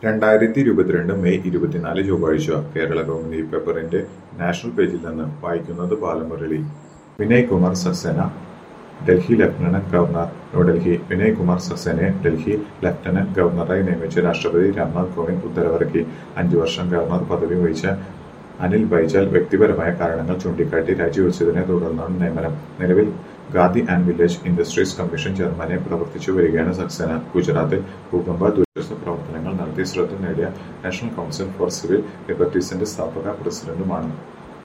രണ്ടായിരത്തി ഇരുപത്തിരണ്ട് മെയ് ഇരുപത്തിനാല് ചൊവ്വാഴ്ച കേരള കൗമുദി പേപ്പറിന്റെ നാഷണൽ പേജിൽ നിന്ന് വായിക്കുന്നത് ബാലമുരളി വിനയ് കുമാർ സക്സേന ഡൽഹി ലഫ്റ്റനന്റ് ഗവർണർ ന്യൂഡൽഹി വിനയ് കുമാർ സക്സേനയെ ഡൽഹി ലഫ്റ്റനന്റ് ഗവർണറായി നിയമിച്ച് രാഷ്ട്രപതി രാംനാഥ് കോവിന്ദ് ഉത്തരവിറക്കി അഞ്ചു വർഷം ഗവർണർ പദവി വഹിച്ച അനിൽ ബൈജാൽ വ്യക്തിപരമായ കാരണങ്ങൾ ചൂണ്ടിക്കാട്ടി രാജിവെച്ചതിനെ തുടർന്നാണ് നിയമനം നിലവിൽ khadi and village industries commission ചെയർമാനെ പ്രവർത്തിച്ചു വരികയാണ് സക്സേന ഗുജറാത്തിൽ ഭൂകമ്പ ദുരിതാശ്വാസ പ്രവർത്തനങ്ങൾ നടത്തി ശ്രദ്ധ നേടിയ നാഷണൽ കൗൺസിൽ ഫോർ സിവിൽ ലിബർട്ടീസിന്റെ സ്ഥാപക പ്രസിഡന്റുമാണ്